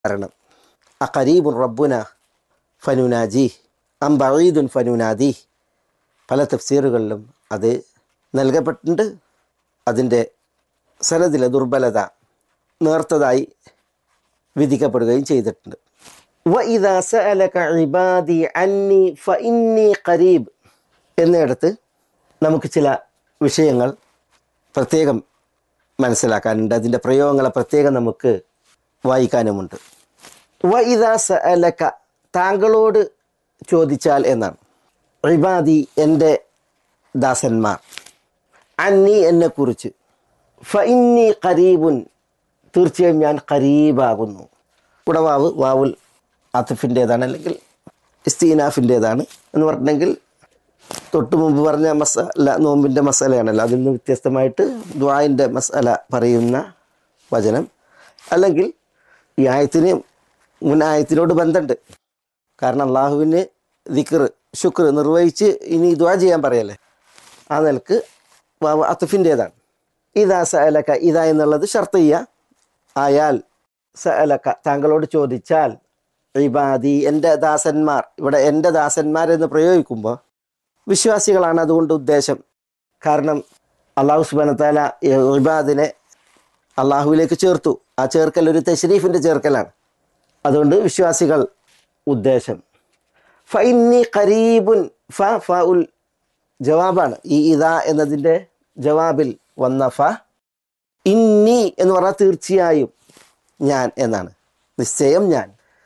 കാരണം അഖരീബുൻ റബ്ബുന ഫനുനാജി അം ബഈദുൻ ഫനുനാദി പല തഫ്സീറുകളിലും അത് നൽകപ്പെട്ടിട്ടുണ്ട് അതിൻ്റെ സനദിലെ ദുർബലത നേർത്തതായി വിധിക്കപ്പെടുകയും ചെയ്തിട്ടുണ്ട് وَإِذَا سَأَلَكَ عِبَادِي عَنِّي فَإِنِّي قَرِيب് എന്നിടത്ത് നമുക്ക് ചില വിഷയങ്ങൾ പ്രത്യേകം മനസ്സിലാക്കാനുണ്ട് അതിൻ്റെ പ്രയോഗങ്ങളെ പ്രത്യേകം നമുക്ക് വായിക്കാനുമുണ്ട് വൈദാ സഅലക താങ്കളോട് ചോദിച്ചാൽ എന്നാണ് ഇബാദി എൻ്റെ ദാസന്മാർ അന്നി എന്നെക്കുറിച്ച് ഫ ഇന്നി കരീബുൻ തീർച്ചയായും ഞാൻ കരീബാകുന്നു ഉടവാവ് വാവുൽ അത്തഫിൻ്റേതാണ് അല്ലെങ്കിൽ ഇസ്തീനാഫിൻ്റേതാണ് എന്ന് പറഞ്ഞിട്ടുണ്ടെങ്കിൽ തൊട്ട് മുമ്പ് പറഞ്ഞ മസാല നോമ്പിൻ്റെ മസാലയാണല്ലോ അതിൽ നിന്ന് വ്യത്യസ്തമായിട്ട് ദ്വായിൻ്റെ മസാല പറയുന്ന വചനം അല്ലെങ്കിൽ ഈ ആയത്തിന് മുൻ ആയത്തിനോട് ബന്ധമുണ്ട് കാരണം അള്ളാഹുവിന് ദിക്ർ ശുക്ർ നിർവഹിച്ച് ഇനി ദ്വാ ചെയ്യാൻ പറയല്ലേ ആ നിലക്ക് വാവ് അത്തഫിൻ്റേതാണ് ഇതാ സഅലക്ക ഇതാ എന്നുള്ളത് ഷർത്തയ്യ ആയാൽ സഅലക്ക താങ്കളോട് ചോദിച്ചാൽ ഇബാദി എൻ്റെ ദാസന്മാർ ഇവിടെ എൻ്റെ ദാസന്മാർ എന്ന് പ്രയോഗിക്കുമ്പോൾ വിശ്വാസികളാണ് അതുകൊണ്ട് ഉദ്ദേശം കാരണം അള്ളാഹു സുബാനത്താല ഇബാദിനെ അള്ളാഹുവിലേക്ക് ചേർത്തു ആ ചേർക്കൽ ഒരു തഷരീഫിൻ്റെ ചേർക്കലാണ് അതുകൊണ്ട് വിശ്വാസികൾ ഉദ്ദേശം ഫൈന്നി ഖരീബുൻ ഫ ഫ ഉൽ ജവാബാണ് ഈ ഇതാ എന്നതിൻ്റെ ജവാബിൽ വന്ന ഫ ഇന്നി എന്ന് പറഞ്ഞാൽ തീർച്ചയായും ഞാൻ എന്നാണ് നിശ്ചയം ഞാൻ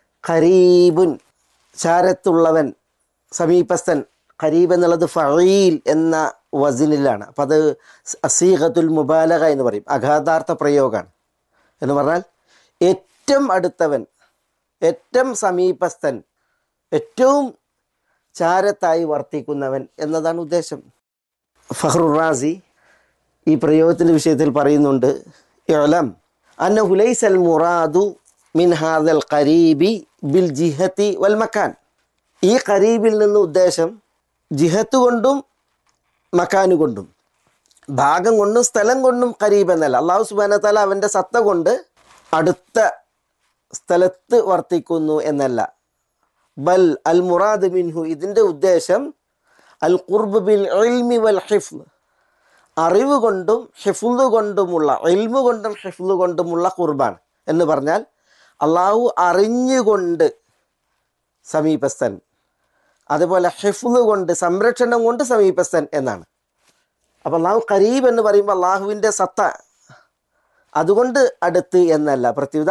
ഖരീബുൻ ചാരത്തുള്ളവൻ സമീപസ്ഥൻ ഖരീബ് എന്നുള്ളത് ഫീൽ എന്ന വസിനിലാണ് അപ്പം അത് അസീഖത്തുൽ മുബാലക എന്ന് പറയും അഗാധാർത്ഥ പ്രയോഗമാണ് എന്ന് പറഞ്ഞാൽ ഏറ്റവും അടുത്തവൻ ഏറ്റവും സമീപസ്ഥൻ ഏറ്റവും ചാരത്തായി വർത്തിക്കുന്നവൻ എന്നതാണ് ഉദ്ദേശം ഫഹ്റുർ റാസി ഈ പ്രയോഗത്തിൻ്റെ വിഷയത്തിൽ പറയുന്നുണ്ട് ഇളം അന്ന ഹുലൈസൽ മുറാദു മിൻ ഹാദൽ ഖരീബി ബിൽ ജിഹത്തി വൽ മക്കാൻ ഈ ഖരീബിൽ നിന്ന് ഉദ്ദേശം ജിഹത്ത് കൊണ്ടും മക്കാനു കൊണ്ടും ഭാഗം കൊണ്ടും സ്ഥലം കൊണ്ടും ഖരീബ് എന്നല്ല അള്ളാഹു സുബാന താല അവൻ്റെ സത്ത കൊണ്ട് അടുത്ത സ്ഥലത്ത് വർത്തിക്കുന്നു എന്നല്ല ബൽ അൽ മുറാദ് മിൻഹു ഇതിൻ്റെ ഉദ്ദേശം അൽ ഖുർബ് ബിൽ ഇൽമി വൽ ഹിഫ്ൽ അറിവ് കൊണ്ടും ഹിഫുദ് കൊണ്ടുമുള്ള ഇൽമു കൊണ്ടും ഹിഫുദ് കൊണ്ടുമുള്ള കുർബാൻ എന്ന് പറഞ്ഞാൽ അള്ളാഹു അറിഞ്ഞുകൊണ്ട് സമീപസ്ഥൻ അതുപോലെ ഹിഫുദ് കൊണ്ട് സംരക്ഷണം കൊണ്ട് സമീപസ്ഥൻ എന്നാണ് അപ്പോൾ അള്ളാഹു കരീബ് എന്ന് പറയുമ്പോൾ അള്ളാഹുവിൻ്റെ സത്ത അതുകൊണ്ട് അടുത്ത് എന്നല്ല പ്രത്യുത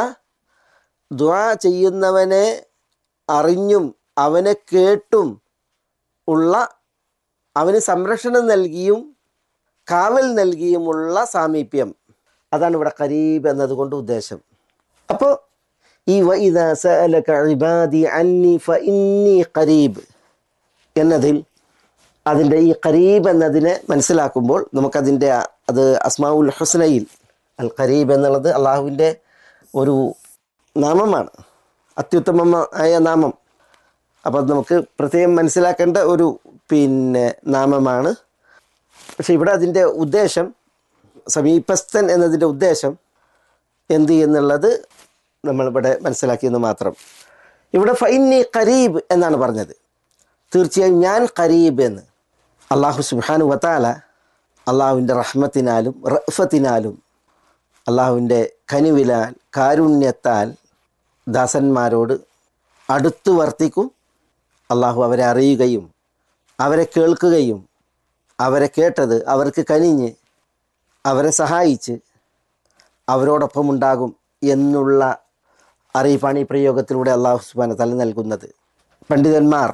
ദ്വാ ചെയ്യുന്നവനെ അറിഞ്ഞും അവനെ കേട്ടും ഉള്ള അവന് സംരക്ഷണം നൽകിയും കാവൽ നൽകിയുമുള്ള സാമീപ്യം അതാണ് ഇവിടെ കരീബ് എന്നതുകൊണ്ട് ഉദ്ദേശം അപ്പോൾ ഈ വഇദാ സഅലക ഇബാദി അന്നി ഫഇന്നി ഖരീബ് എന്നതിൽ അതിൻ്റെ ഈ ഖരീബ് എന്നതിനെ മനസ്സിലാക്കുമ്പോൾ നമുക്കതിൻ്റെ അത് അസ്മാഉൽ ഹുസ്നയിൽ അൽ ഖരീബ് എന്നുള്ളത് അള്ളാഹുവിൻ്റെ ഒരു നാമമാണ് അത്യുത്തമമായ നാമം അപ്പോൾ അത് നമുക്ക് പ്രത്യേകം മനസ്സിലാക്കേണ്ട ഒരു പിന്നെ നാമമാണ് പക്ഷെ ഇവിടെ അതിൻ്റെ ഉദ്ദേശം സമീപസ്ഥൻ എന്നതിൻ്റെ ഉദ്ദേശം എന്ത് എന്നുള്ളത് നമ്മളിവിടെ മനസ്സിലാക്കിയെന്ന് മാത്രം ഇവിടെ ഫൈനി ഖരീബ് എന്നാണ് പറഞ്ഞത് തീർച്ചയായും ഞാൻ ഖരീബ് എന്ന് അള്ളാഹു സുബാനു വത്താല അള്ളാഹുവിൻ്റെ റഹ്മത്തിനാലും റഫത്തിനാലും അള്ളാഹുവിൻ്റെ കനിവിലാൽ കാരുണ്യത്താൽ ദാസന്മാരോട് അടുത്തു വർത്തിക്കും അള്ളാഹു അവരെ അറിയുകയും അവരെ കേൾക്കുകയും അവരെ കേട്ടത് അവർക്ക് കനിഞ്ഞ് അവരെ സഹായിച്ച് അവരോടൊപ്പം ഉണ്ടാകും എന്നുള്ള അറിയിപ്പാണ് ഈ പ്രയോഗത്തിലൂടെ അള്ളാഹു സുബാന തല നൽകുന്നത് പണ്ഡിതന്മാർ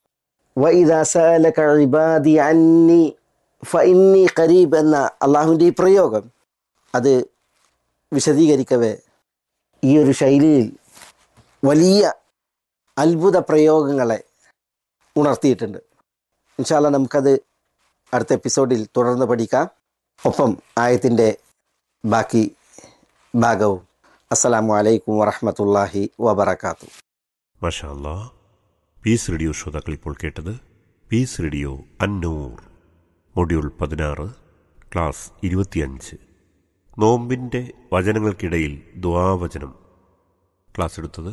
വൈദാ സഅലക ഇബാദി അന്നി ഫഇന്നി ഖരീബ് എന്ന അള്ളാഹുവിൻ്റെ ഈ പ്രയോഗം അത് വിശദീകരിക്കവേ ഈ ഒരു ശൈലിയിൽ വലിയ അത്ഭുത പ്രയോഗങ്ങളെ ഉണർത്തിയിട്ടുണ്ട് ഇൻഷാല്ല നമുക്കത് അടുത്ത എപ്പിസോഡിൽ തുടർന്ന് പഠിക്കാം ഒപ്പം ആയത്തിൻ്റെ ബാക്കി ഭാഗവും അസ്സലാമു അലൈക്കും വറഹമത്തല്ലാഹി വബർക്കാത്തു മഷാ അല്ലാ പീസ് റേഡിയോ ശ്രോതാക്കൾ ഇപ്പോൾ കേട്ടത് പീസ് റേഡിയോ അന്നൂർ മൊഡ്യൂൾ പതിനാറ് ക്ലാസ് ഇരുപത്തിയഞ്ച് നോമ്പിൻ്റെ വചനങ്ങൾക്കിടയിൽ ദ്വാവചനം ക്ലാസ് എടുത്തത്